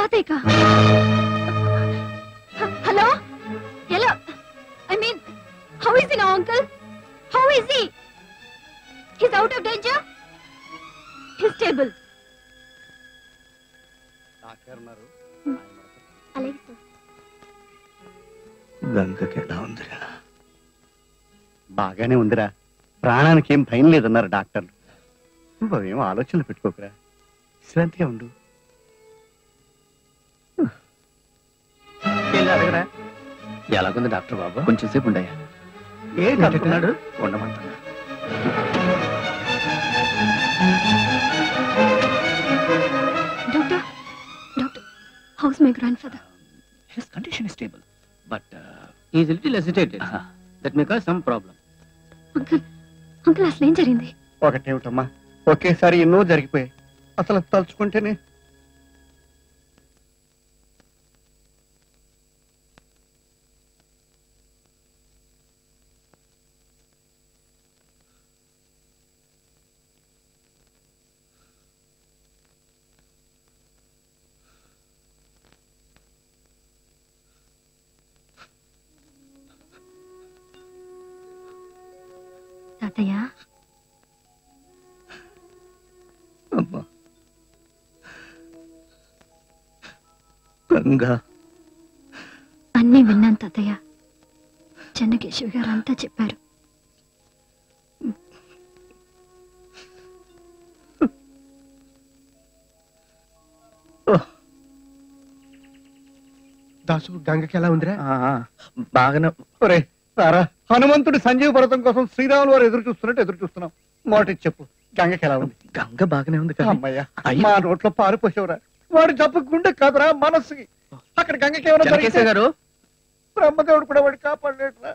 తాతయ్యక hello ఎలా I mean how is no uncle how is he he's out of danger he's stable doctor ఉన్నారు అలాగే sir గంగకి ఎలా ఉందిరా బాగానే ఉందిరా ప్రాణానికి ఏం భయం లేదన్నారు డాక్టర్లు నువ్వేం ఆలోచనలు పెట్టుకోకురా విశ్రాంతిగా ఉండు వెళ్ళి అడగరా ఎలాగుంది డాక్టర్ బాబు కొంచెం సేపు ఉండయా ఏంటి అంటున్నాడు ఉండమంటున్నా doctor doctor how's my grandfather his condition is stable but is little hesitated that may cause some problem uncle uncle అసలు ఏం జరిగింది ఒకటేమిటమ్మా ఒకేసారి ఎన్నో జరిగిపోయాయి అసలు తలుచుకుంటేనే తాతయ్య అమ్మా గంగా అన్నీ విన్నాను తాతయ్య చెన్నకేశవ్ గారు అంతా చెప్పారు దాసు గంగకి ఎలా ఉందిరా బాగానే ఒరే సారా హనుమంతుడి సంజీవ పర్వతం కోసం శ్రీరాములు వారు ఎదురు చూస్తున్నట్టు ఎదురు చూస్తున్నాం మాట చెప్పు గంగకి ఎలా ఉంది గంగ బాగానే ఉంది కదా అమ్మయ్యా అయ్యో. మా నోట్లో పారిపోసేవరా వాడు జబ్బు గుండె కాదురా మనస్సుకి అక్కడ గంగకి ఏమైనా చెన్నకేశవ్ జరిగితే గారు బ్రహ్మదేవుడు కూడా వాడు కాపాడలేట్లా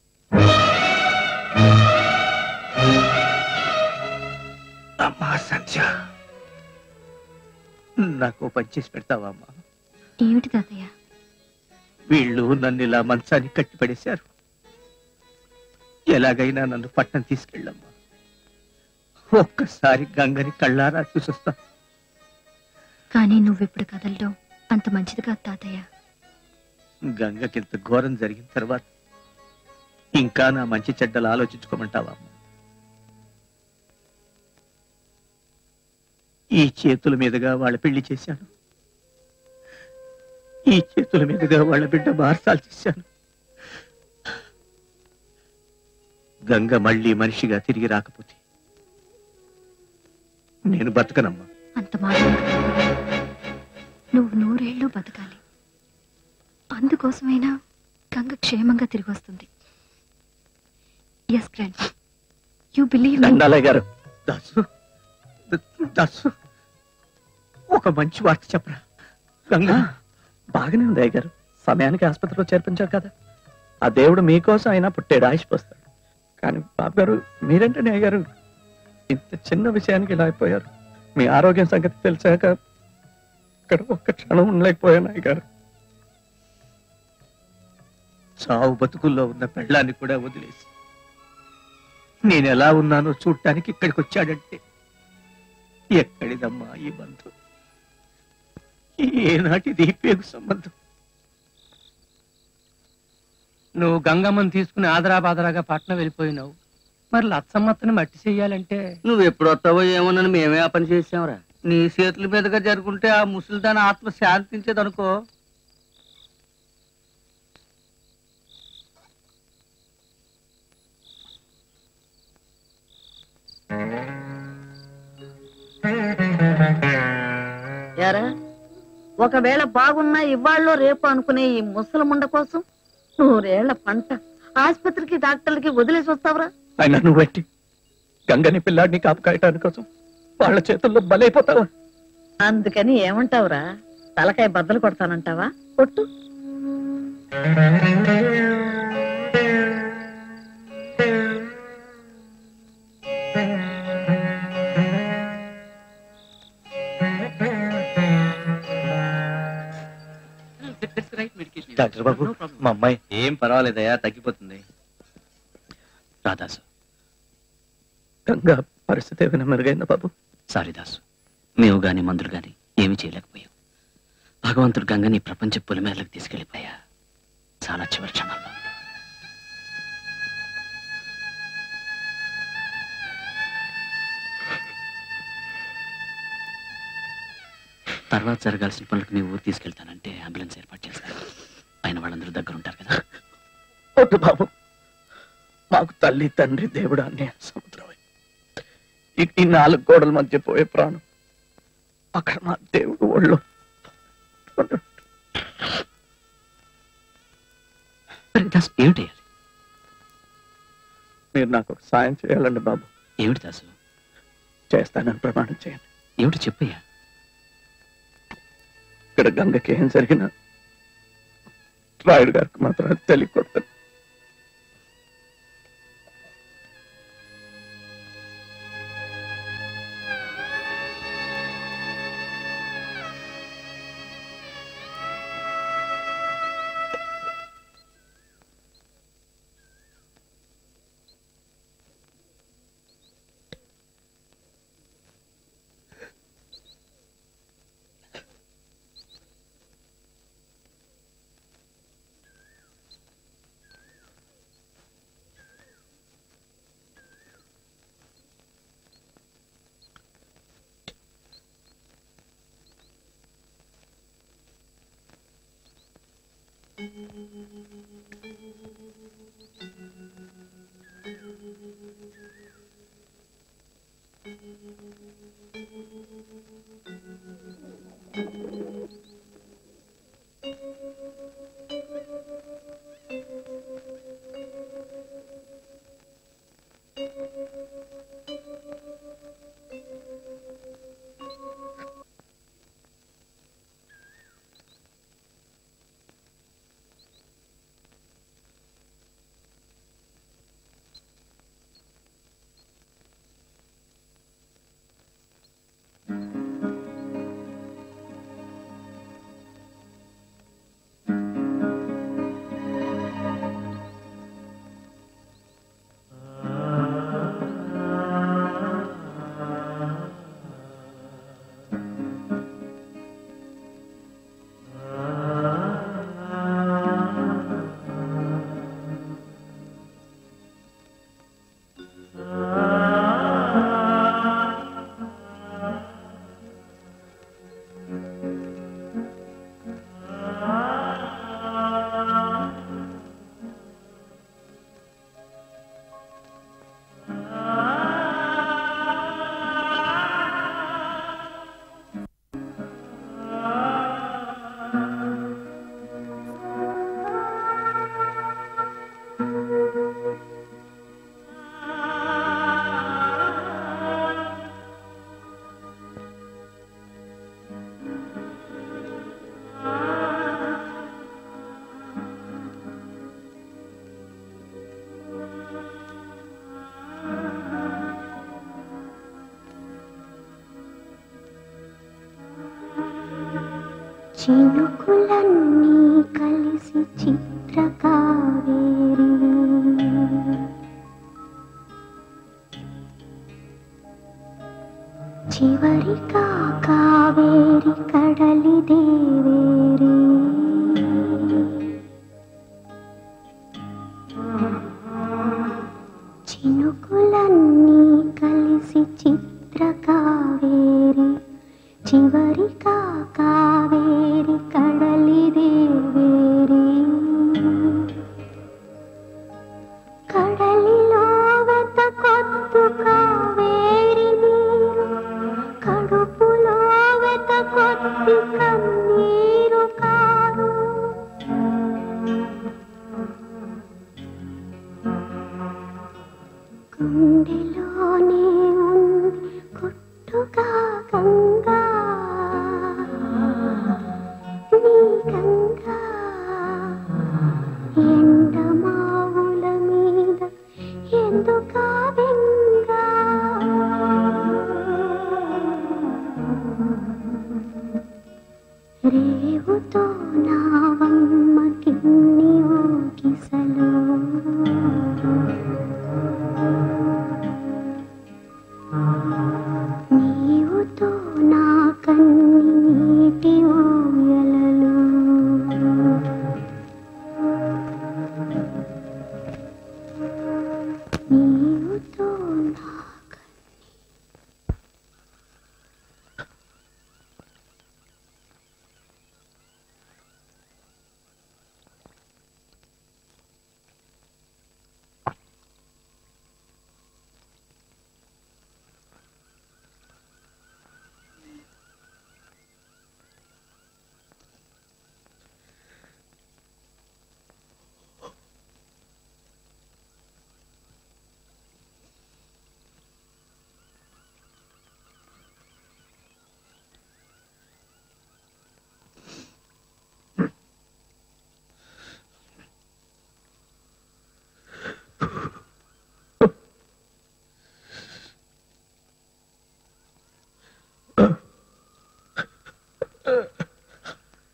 అమ్మా సంధ్య నాకు పని చేసి పెడతావా అమ్మా ఏమిటి తాతయ్య వీళ్ళు నన్ను ఇలా మంచానికి కట్టి పడేశారు ఎలాగైనా నన్ను పట్నం తీసుకెళ్ళమ్మా ఒక్కసారి గంగని కళ్ళారా చూసొస్తా కానీ నువ్విప్పుడు కదలడం అంత మంచిది కాదు తాతయ్య గంగకింత ఘోరం జరిగిన తర్వాత ఇంకా నా మంచి చెడ్డలు ఆలోచించుకోమంటావా అమ్మా? ఈ చేతుల మీదుగా వాళ్ళ పెళ్లి చేశాను ఈ చేతుల మీదుగా వాళ్ళ బిడ్డ మార్సాలు చేశాను గంగ మళ్ళీ మనిషిగా తిరిగి రాకపోతే నేను బతకనమ్మా అంత మాట అనకు. నువ్వు నూరేళ్లు బతకాలి అందుకోసమైనా గంగ క్షేమంగా తిరిగి వస్తుంది ఎస్ గ్రాండ్ యూ బిలీవ్ దండాలయ్య గారు దాసు ద- దాసు ఒక మంచి వార్త చెప్పరా గంగా బాగానే ఉంది అయ్య గారు సమయానికి ఆసుపత్రిలో చేర్పించారు కదా ఆ దేవుడు మీకోసం అయినా పుట్టాడు ఆశపోస్తాడు కానీ బాబు గారు మీరేంటనే అయ్య గారు ఇంత చిన్న విషయానికి ఇలా అయిపోయారు మీ ఆరోగ్యం సంగతి తెలిసాక ఇక్కడ ఒక్క క్షణం ఉండలేకపోయాను అయ్య గారు చావు బతుకుల్లో ఉన్న పెళ్ళాన్ని కూడా వదిలేసి నేను ఎలా ఉన్నానో చూడటానికి ఇక్కడికి వచ్చాడంటే ఎక్కడిదమ్మా ఈ బంధం ఏనాటిది ఈ పేగు సంబంధం నువ్వు గంగమ్మని తీసుకుని ఆదరాబాదరాగా పట్నం వెళ్ళిపోయినావు మరి లచ్చమ్మత్తని మట్టి చెయ్యాలంటే నువ్వు ఎప్పుడు వస్తావో ఏమోనని మేమే ఆ పని చేసాంరా నీ చేతుల మీదుగా జరుగుంటే ఆ ముసలిదాని ఆత్మ శాంతించేది అనుకో యారా ఒకవేళ బాగున్నా ఇవాళ్ళో రేపు అనుకునే ఈ ముసలముండ కోసం నూరేళ్ల పంట ఆసుపత్రికి డాక్టర్లకి వదిలేసి వస్తావురా ఆయన నువ్వు పెట్టి గంగని పిల్లాడిని కాపు కాయటాని కోసం వాళ్ళ చేతుల్లో బలైపోతావా అందుకని ఏమంటావురా తలకాయ బద్దలు కొడతానంటావా కొట్టు డాక్టర్ బాబు మా అమ్మాయి ఏం పర్వాలేదయ్యా తగ్గిపోతుంది రాదాసు గంగా పరిస్థితి ఏమైనా మెరుగైందా బాబు సారీ దాసు మేము గాని మందులు గాని ఏమీ చేయలేకపోయాం భగవంతుడు గంగని ప్రపంచ పొలిమేరలకు తీసుకెళ్లిపోయా చాలా చివరి క్షణాల్లో తర్వాత జరగాల్సిన పనులకు మీ ఊరు తీసుకెళ్తానంటే అంబులెన్స్ ఏర్పాటు చేస్తాను ఆయన వాళ్ళందరూ దగ్గర ఉంటారు కదా వద్దు బాబు మాకు తల్లి తండ్రి దేవుడు అన్ని సముద్రమే ఈ- ఈ నాలుగు గోడల మధ్య పోయే ప్రాణం అక్కడ మా దేవుడు ఒళ్ళు మరి దాసు ఏమిటి చేయాలి? మీరు నాకు ఒక సాయం చేయాలండి బాబు ఏమిటి దాసు చేస్తానని ప్రమాణం చేయండి ఏమిటి చెప్పయ్యా ఇక్కడ గంగకి ఏం జరిగినా రాయుడు గారికి మాత్రం అది తెలియకూడదు చినుకులన్నీ కలిసి చిత్రకావేరి చివరిగా కావేరి కడలి దేవేరి చినుకులన్నీ కలిసి చిత్రకావేరి చివరిగా కావేరి కడలి దేవేరి కడలిలో వెత కొద్దు కావేరి నీరు కడుపులో వెత కొద్ది కన్నీరు కారు గుండెలోనే ఉంది గుట్టుగా గంగా నీ గంగా ఎండమావుల మీద ఎందుకా బెంగా రేవుతో నావమ్మ కిన్ని ఊగిసలు నీవుతో నా కన్ని నీటి ఊయలలో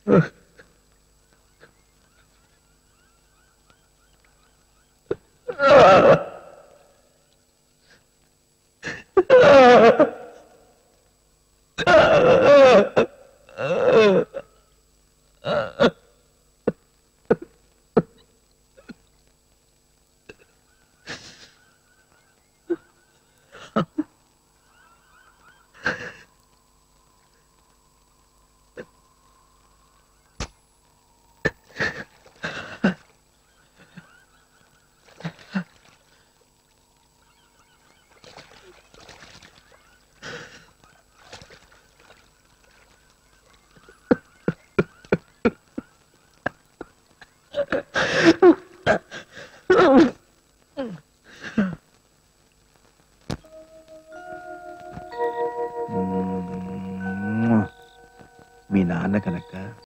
మీ నాన్న కనుక